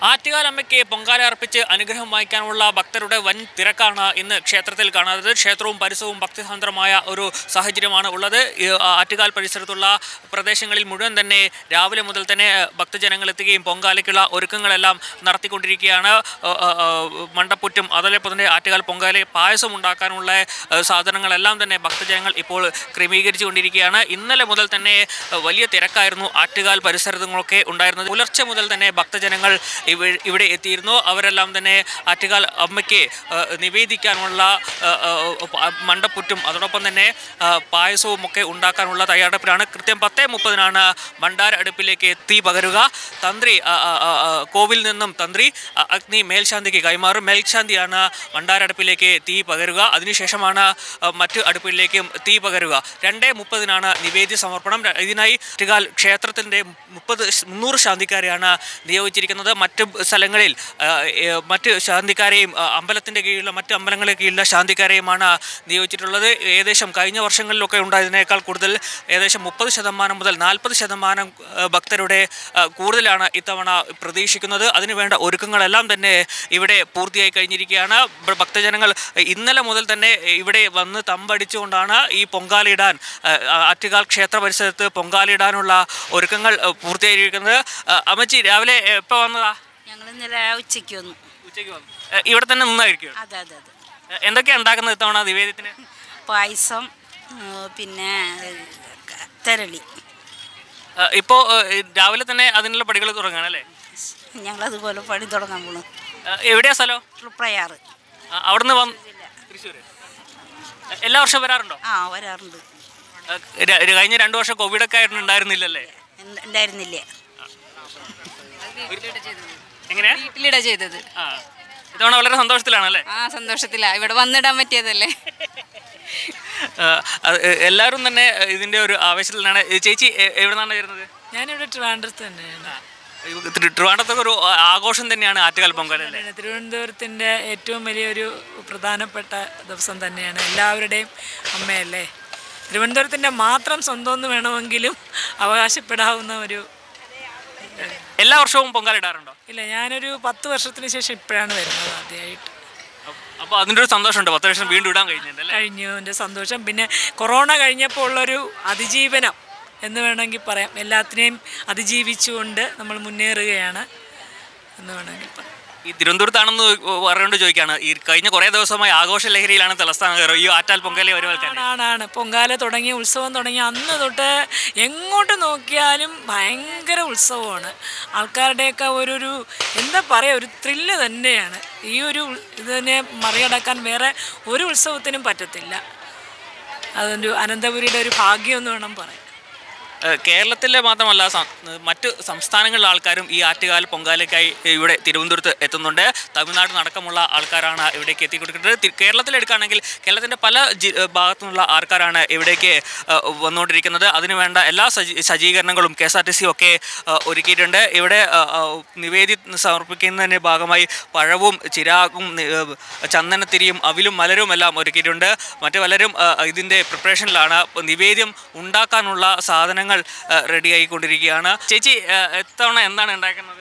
ആറ്റുകാലമ്മയ്ക്ക് പൊങ്കാല അർപ്പിച്ച് അനുഗ്രഹം വാങ്ങിക്കാനുള്ള ഭക്തരുടെ വൻ തിരക്കാണ് ഇന്ന് ക്ഷേത്രത്തിൽ കാണുന്നത് ക്ഷേത്രവും പരിസരവും ഭക്തിസാന്ദ്രമായ ഒരു സാഹചര്യമാണ് ഉള്ളത് ഈ ആറ്റുകാൽ പരിസരത്തുള്ള പ്രദേശങ്ങളിൽ മുഴുവൻ തന്നെ രാവിലെ മുതൽ തന്നെ ഭക്തജനങ്ങൾ എത്തുകയും പൊങ്കാലയ്ക്കുള്ള ഒരുക്കങ്ങളെല്ലാം നടത്തിക്കൊണ്ടിരിക്കുകയാണ് ആ, ആ, ആ, മണ്ടപ്പുറ്റും അതേപോലെ തന്നെ ആറ്റുകാൽ പൊങ്കാല പായസം ഉണ്ടാക്കാനുള്ള ആ, സാധനങ്ങളെല്ലാം തന്നെ ഭക്തജനങ്ങൾ ഇപ്പോൾ ക്രമീകരിച്ചു കൊണ്ടിരിക്കുകയാണ് ഇന്നലെ മുതൽ തന്നെ ആ, വലിയ തിരക്കായിരുന്നു ആറ്റുകാൽ പരിസരങ്ങളൊക്കെ ഉണ്ടായിരുന്നത് പുലർച്ചെ മുതൽ തന്നെ ഭക്തജനങ്ങൾ ഇവ- ഇവിടെ എത്തിയിരുന്നു അവരെല്ലാം തന്നെ ആറ്റുകാൽ അമ്മയ്ക്ക് ആ, നിവേദിക്കാനുള്ള ആ, ആ, ആ, മണ്ടപ്പുറ്റും അതോടൊപ്പം തന്നെ ആ, പായസവും ഒക്കെ ഉണ്ടാക്കാനുള്ള തയ്യാറെടുപ്പിലാണ് കൃത്യം പത്തേ മുപ്പതിനാണ് ഭണ്ഡാര അടുപ്പിലേക്ക് തീ പകരുക തന്ത്രി ആ, ആ, ആ, ആ, കോവിൽ നിന്നും തന്ത്രി ആ, അഗ്നി മേൽശാന്തിക്ക് കൈമാറും മേൽശാന്തിയാണ് ഭണ്ഡാര അടുപ്പിലേക്ക് തീ പകരുക അതിനുശേഷമാണ് ആ, മറ്റ് അടുപ്പിലേക്കും തീ പകരുക രണ്ടേ മുപ്പതിനാണ് നിവേദ്യ സമർപ്പണം ര- ഇതിനായി ആറ്റുകാൽ ക്ഷേത്രത്തിൻ്റെ മുപ്പത് ശ്- മുന്നൂറ് ശാന്തിക്കാരെയാണ് നിയോഗിച്ചിരിക്കുന്നത് മറ്റ് സ്ഥലങ്ങളിൽ ആ, ഏ, മറ്റ് ശാന്തിക്കാരെയും ആ, അമ്പലത്തിൻ്റെ കീഴിലുള്ള മറ്റ് അമ്പലങ്ങളുടെ കീഴിലുള്ള ശാന്തിക്കാരെയുമാണ് നിയോഗിച്ചിട്ടുള്ളത് ഏകദേശം കഴിഞ്ഞ വർഷങ്ങളിലൊക്കെ ഉണ്ടായതിനേക്കാൾ കൂടുതൽ ഏകദേശം മുപ്പത് ശതമാനം മുതൽ നാൽപ്പത് ശതമാനം ആ, ഭക്തരുടെ ആ, കൂടുതലാണ് ഇത്തവണ പ്രതീക്ഷിക്കുന്നത് അതിനുവേണ്ട ഒരുക്കങ്ങളെല്ലാം തന്നെ ഇവിടെ പൂർത്തിയായി കഴിഞ്ഞിരിക്കുകയാണ് ഭ- ഭക്തജനങ്ങൾ ഇന്നലെ മുതൽ തന്നെ ഇവിടെ വന്ന് തമ്പടിച്ചുകൊണ്ടാണ് ഈ പൊങ്കാലയിടാൻ ആ, ആറ്റുകാൽ ക്ഷേത്ര പരിസരത്ത് പൊങ്കാലയിടാനുള്ള ഒരുക്കങ്ങൾ ആ, പൂർത്തിയായിരിക്കുന്നത് ആ, അമ്മച്ചി രാവിലെ എപ്പോൾ വന്നതാ ഞങ്ങൾ ഇന്നലെ ഉച്ചയ്ക്ക് വന്നു ഉച്ചയ്ക്ക് വന്നു ഏ, ഇവിടെ തന്നെ നിന്നായിരിക്കും അതെ അതെ അതെ എന്തൊക്കെയാണ് ഉണ്ടാക്കുന്നത് ഇത്തവണ നിവേദ്യത്തിന് പായസം ഉം, പിന്നെ ക- തെരളി ഇപ്പോൾ രാവിലെ തന്നെ അതിനുള്ള പടികൾ തുടങ്ങുകയാണ് അല്ലേ ഞങ്ങളതുപോലെ പണി തുടങ്ങാൻ പോണു ആ, എവിടെയാ സ്ഥലം പ്രയാറ് ആ, അവിടുന്ന് വന്ന് തൃശ്ശൂർ എല്ലാ വർഷവും വരാറുണ്ടോ ആ വരാറുണ്ട് ആ, ര- ര- കഴിഞ്ഞ രണ്ടു വർഷം കോവിഡൊക്കെ ആയിട്ട് ഉണ്ടായിരുന്നില്ലല്ലേ എന്ത് ഉണ്ടായിരുന്നില്ല എങ്ങനെയാ വീട്ടിലിടാ ചെയ്തത് ആ ഇത്തവണ വളരെ സന്തോഷത്തിലാണല്ലേ ആ സന്തോഷത്തിലാ ഇവിടെ വന്നിടാൻ പറ്റിയതല്ലേ ആ, അത് എല്ലാവരും തന്നെ ഇതിന്റെ ഒരു ആവേശത്തിലാണ് ഏ, ചേച്ചി എ- എവിടെ നിന്നാണ് വരുന്നത് ഞാനിവിടെ ട്രിവാൻഡ്രത്ത് തന്നെയാണ് ത്രി- ട്രിവാൻഡ്രത്തൊക്കെ ഒരു ആഘോഷം തന്നെയാണ് ആറ്റുകാൽ പൊങ്കൽ അല്ലേ പിന്നെ തിരുവനന്തപുരത്തിൻ്റെ ഏറ്റവും വലിയൊരു പ്രധാനപ്പെട്ട ദിവസം തന്നെയാണ് എല്ലാവരുടെയും അമ്മയല്ലേ തിരുവനന്തപുരത്തിൻ്റെ മാത്രം സ്വന്തം എന്ന് വേണമെങ്കിലും അവകാശപ്പെടാവുന്ന ഒരു എല്ലാ വർഷവും പൊങ്കാല ഇടാറുണ്ടോ ഇല്ല ഞാനൊരു പത്ത് വർഷത്തിന് ശേഷം ഇപ്പോഴാണ് വരുന്നത് ആദ്യമായിട്ട് അപ്പോൾ അതിൻ്റെ ഒരു സന്തോഷമുണ്ട് പത്ത് വർഷം വീണ്ടും ഇടാൻ കഴിഞ്ഞിട്ടുണ്ടല്ലേ കഴിഞ്ഞു എൻ്റെ സന്തോഷം പിന്നെ കൊറോണ കഴിഞ്ഞപ്പോൾ ഉള്ളൊരു അതിജീവനം എന്ന് വേണമെങ്കിൽ പറയാം എല്ലാത്തിനെയും അതിജീവിച്ചുകൊണ്ട് നമ്മൾ മുന്നേറുകയാണ് എന്ന് വേണമെങ്കിൽ പറയാം ഈ തിരുവനന്തപുരത്താണെന്ന് പറഞ്ഞുകൊണ്ട് ചോദിക്കുകയാണ് ഈ കഴിഞ്ഞ കുറേ ദിവസമായി ആഘോഷ ലഹരിയിലാണ് തലസ്ഥാനം കയറുക ഈ ആറ്റാൽ പൊങ്കലെ വരുവൽക്കാൻ ആണാണ് പൊങ്കാല തുടങ്ങിയ ഉത്സവം തുടങ്ങിയ അന്ന് തൊട്ട് എങ്ങോട്ട് നോക്കിയാലും ഭയങ്കര ഉത്സവമാണ് ആൾക്കാരുടെയൊക്കെ ഒരു ഒരു എന്താ പറയുക ഒരു ത്രില്ല് തന്നെയാണ് ഈ ഒരു ഉൾ- ഇതിനെ മറികടക്കാൻ വേറെ ഒരു ഉത്സവത്തിനും പറ്റത്തില്ല അതൊരു അനന്തപുരിയുടെ ഒരു ഭാഗ്യം എന്ന് വേണം പറയാൻ ഏഹ് കേരളത്തിലെ മാത്രമല്ല സം- മറ്റ് സംസ്ഥാനങ്ങളിലെ ആൾക്കാരും ഈ ആറ്റുകാൽ പൊങ്കാലയ്ക്കായി ഇവിടെ തിരുവനന്തപുരത്ത് എത്തുന്നുണ്ട് തമിഴ്നാട് നടക്കമുള്ള ആൾക്കാരാണ് ഇവിടേക്ക് എത്തിക്കൊടുക്കുന്നത് തി- കേരളത്തിലെടുക്കുകയാണെങ്കിൽ കേരളത്തിൻ്റെ പല ജി ഭാഗത്തു നിന്നുള്ള ആൾക്കാരാണ് ഇവിടേക്ക് ഏഹ് വന്നുകൊണ്ടിരിക്കുന്നത് അതിനു വേണ്ട എല്ലാ സജ്ജീ സജ്ജീകരണങ്ങളും K S R T C ഒക്കെ ഏഹ് ഒരുക്കിയിട്ടുണ്ട് ഇവിടെ ഏഹ്, ഏഹ്, നിവേദി സമർപ്പിക്കുന്നതിൻ്റെ ഭാഗമായി പഴവും ചിരാഗും നി- ഏഹ്, ചന്ദനത്തിരിയും അവിലും മലരും എല്ലാം ഒരുക്കിയിട്ടുണ്ട് മറ്റു പലരും ഏഹ്, ഇതിൻ്റെ പ്രിപ്പറേഷനിലാണ് അപ്പോൾ നിവേദ്യം ഉണ്ടാക്കാനുള്ള സാധനങ്ങൾ ഏഹ്, റെഡിയായിക്കൊണ്ടിരിക്കുകയാണ് ചേച്ചി ഏഹ്, എത്തവണ എന്താണ് ഉണ്ടാക്കുന്നത്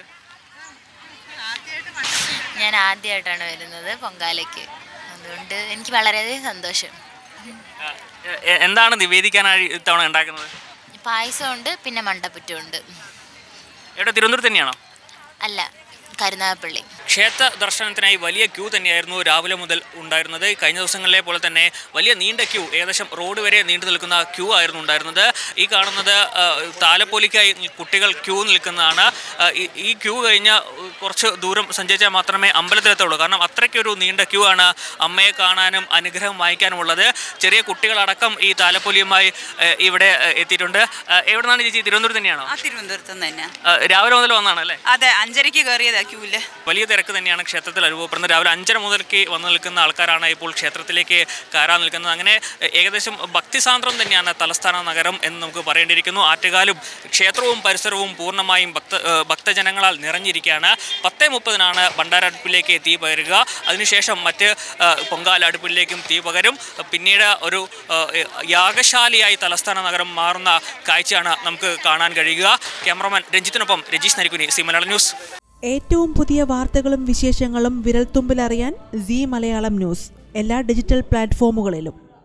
ഞാൻ ആദ്യമായിട്ടാണ് വരുന്നത് പൊങ്കാലയ്ക്ക് അതുകൊണ്ട് എനിക്ക് വളരെയധികം സന്തോഷം ഏഹ്, എ- എന്താണ് നിവേദിക്കാനായി ഇത്തവണ ഉണ്ടാക്കുന്നത് പായസമുണ്ട് പിന്നെ മണ്ടപ്പുറ്റുമുണ്ട് എവിടെ തിരുവനന്തപുരത്ത് തന്നെയാണോ അല്ല കരുനാഗപ്പള്ളി ക്ഷേത്ര ദർശനത്തിനായി വലിയ ക്യൂ തന്നെയായിരുന്നു രാവിലെ മുതൽ ഉണ്ടായിരുന്നത് കഴിഞ്ഞ ദിവസങ്ങളിലെ പോലെ തന്നെ വലിയ നീണ്ട ക്യൂ ഏകദേശം റോഡ് വരെ നീണ്ടു നിൽക്കുന്ന ക്യൂ ആയിരുന്നു ഉണ്ടായിരുന്നത് ഈ കാണുന്നത് ആ, താലപ്പൊലിക്കായി കുട്ടികൾ ക്യൂ നിൽക്കുന്നതാണ് ആ, ഈ- ഈ ക്യൂ കഴിഞ്ഞ് കുറച്ച് ദൂരം സഞ്ചരിച്ചാൽ മാത്രമേ അമ്പലത്തിലെത്തുള്ളൂ കാരണം അത്രയ്ക്കൊരു നീണ്ട ക്യൂ ആണ് അമ്മയെ കാണാനും അനുഗ്രഹം വാങ്ങിക്കാനുമുള്ളത് ചെറിയ കുട്ടികളടക്കം ഈ താലപ്പൊലിയുമായി ആ, ഇവിടെ ആ, എത്തിയിട്ടുണ്ട് ആ, എവിടെ നിന്നാണ് ചേച്ചി തിരുവനന്തപുരത്ത് തന്നെയാണോ ആ തിരുവനന്തപുരത്ത് നിന്ന് തന്നെ ആ, രാവിലെ മുതൽ വന്നതാണ് അല്ലേ അതെ അഞ്ചരയ്ക്ക് കയറിയതാ ക്യൂല് വലിയ തിരക്ക് തന്നെയാണ് ക്ഷേത്രത്തിൽ അനുഭവപ്പെടുന്നത് രാവിലെ അഞ്ചര മുതൽക്ക് വന്നു നിൽക്കുന്ന ആൾക്കാരാണ് ഇപ്പോൾ ക്ഷേത്രത്തിലേക്ക് കയറാൻ നിൽക്കുന്നത് അങ്ങനെ എ- ഏകദേശം ഭക്തിസാന്ദ്രം തന്നെയാണ് തലസ്ഥാന നഗരം എന്ന് നമുക്ക് പറയേണ്ടിയിരിക്കുന്നു ആറ്റുകാലും ക്ഷേത്രവും പരിസരവും പൂർണ്ണമായും ഭക്ത ഏഹ് ഭക്തജനങ്ങളാൽ നിറഞ്ഞിരിക്കുകയാണ് പത്തേ മുപ്പതിനാണ് ഭണ്ഡാര അടുപ്പിലേക്ക് തീ പകരുക അതിനുശേഷം മറ്റ് ഏഹ് പൊങ്കാല അടുപ്പിലേക്കും തീ പകരും പിന്നീട് ഒരു ഏഹ് യാഗശാലയായി തലസ്ഥാന നഗരം മാറുന്ന കാഴ്ചയാണ് നമുക്ക് കാണാൻ കഴിയുക ക്യാമറമാൻ രഞ്ജിത്തിനൊപ്പം രജീഷ് നരിക്കുനി സി മലയാളം ന്യൂസ് ഏറ്റവും പുതിയ വാർത്തകളും വിശേഷങ്ങളും വിരൽത്തുമ്പിലറിയാൻ സി മലയാളം ന്യൂസ് എല്ലാ ഡിജിറ്റൽ പ്ലാറ്റ്ഫോമുകളിലും